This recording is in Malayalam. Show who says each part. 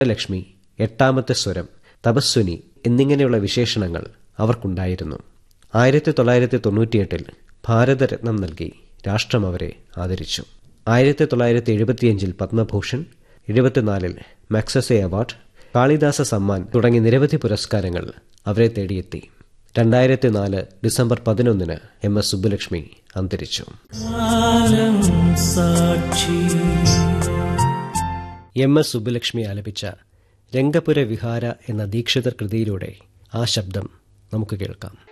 Speaker 1: ലക്ഷ്മി എട്ടാമത്തെ സ്വരം തപസ്വിനി എന്നിങ്ങനെയുള്ള വിശേഷണങ്ങൾ അവർക്കുണ്ടായിരുന്നു ആയിരത്തി തൊള്ളായിരത്തി തൊണ്ണൂറ്റിയെട്ടിൽ ഭാരതരത്നം നൽകി രാഷ്ട്രം അവരെ ആദരിച്ചു ആയിരത്തി തൊള്ളായിരത്തി എഴുപത്തിയഞ്ചിൽ പത്മഭൂഷൺ എഴുപത്തിനാലിൽ മാക്സസെ അവാർഡ് കാളിദാസ സമ്മാൻ തുടങ്ങി നിരവധി പുരസ്കാരങ്ങൾ അവരെ തേടിയെത്തി രണ്ടായിരത്തി നാല് ഡിസംബർ പതിനൊന്നിന് എം എസ് സുബ്ബുലക്ഷ്മി അന്തരിച്ചു എം എസ് സുബ്ബുലക്ഷ്മി ആലപിച്ച രംഗപുര വിഹാര എന്ന ദീക്ഷിതർ കൃതിയിലൂടെ ആ ശബ്ദം നമുക്ക് കേൾക്കാം